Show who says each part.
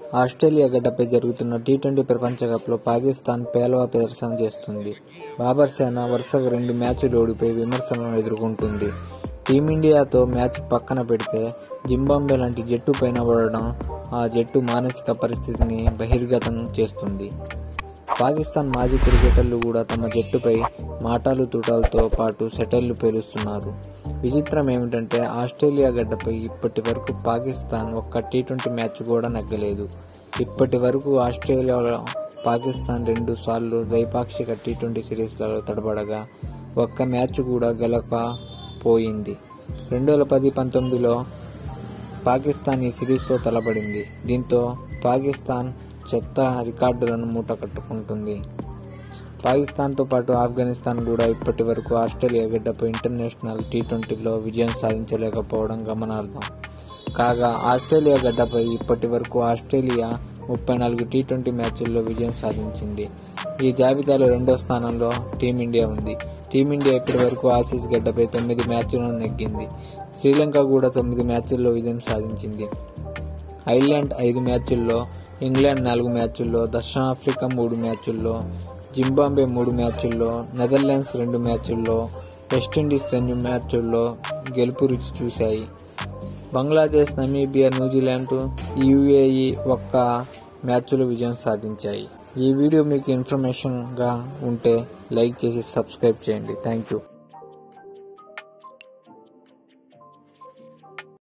Speaker 1: Australia గడ్డపై జరుగుతున్న T twenty ప్రపంచ కప్లో పాకిస్తాన్ పేలవ ప్రదర్శన చేస్తుంది బాబర్ సేన వరుసగా రెండు మ్యాచ్లు ఓడిపోయి విమర్శలను ఎదుర్కొంటుంది టీమిండియాతో మ్యాచ్ పక్కన పెడితే జింబాంబే లాంటి జట్టు పైన పడడం ఆ జట్టు మానసిక పరిస్థితిని బహిర్గతం చేస్తుంది పాకిస్తాన్ మాజీ క్రికెటర్లు కూడా తమ జట్టుపై మాటాలు తూటాలతో పాటు సెటైర్లు పేలుస్తున్నారు విచిత్రం ఏమిటంటే ఆస్ట్రేలియా గడ్డపై ఇప్పటి వరకు పాకిస్తాన్ ఒక్క టీ ట్వంటీ మ్యాచ్ కూడా నెగ్గలేదు ఇప్పటి వరకు ఆస్ట్రేలియాలో పాకిస్తాన్ రెండు సార్లు ద్వైపాక్షిక టీ ట్వంటీ సిరీస్లలో తడబడగా ఒక్క మ్యాచ్ కూడా గెలకపోయింది రెండు వేల పది పంతొమ్మిదిలో పాకిస్తాన్ ఈ సిరీస్లో తలబడింది దీంతో పాకిస్తాన్ చెత్త రికార్డులను మూట కట్టుకుంటుంది పాకిస్తాన్తో పాటు ఆఫ్ఘనిస్తాన్ కూడా ఇప్పటి వరకు ఆస్ట్రేలియా గడ్డపై ఇంటర్నేషనల్ టీ ట్వంటీలో విజయం సాధించలేకపోవడం గమనార్హం కాగా ఆస్ట్రేలియా గడ్డపై ఇప్పటి వరకు ఆస్ట్రేలియా ముప్పై నాలుగు టీ ట్వంటీ మ్యాచ్ల్లో విజయం సాధించింది ఈ జాబితాలో రెండో స్థానంలో టీమిండియా ఉంది టీమిండియా ఇప్పటి వరకు ఆసీస్ గడ్డపై తొమ్మిది మ్యాచ్లను నెగ్గింది శ్రీలంక కూడా తొమ్మిది మ్యాచ్ల్లో విజయం సాధించింది ఐర్లాండ్ ఐదు మ్యాచ్ల్లో ఇంగ్లాండ్ నాలుగు మ్యాచ్ల్లో దక్షిణాఫ్రికా మూడు మ్యాచ్ల్లో జింబాంబే మూడు మ్యాచ్ల్లో నెదర్లాండ్స్ రెండు మ్యాచ్ల్లో వెస్టిండీస్ రెండు మ్యాచ్ల్లో గెలుపు రుచి చూశాయి బంగ్లాదేశ్ నమీబియా న్యూజిలాండ్ యుఏఈ ఒక్క మ్యాచ్లో విజయం సాధించాయి ఈ వీడియో మీకు ఇన్ఫర్మేషన్గా ఉంటే లైక్ చేసి సబ్స్క్రైబ్ చేయండి థ్యాంక్ యూ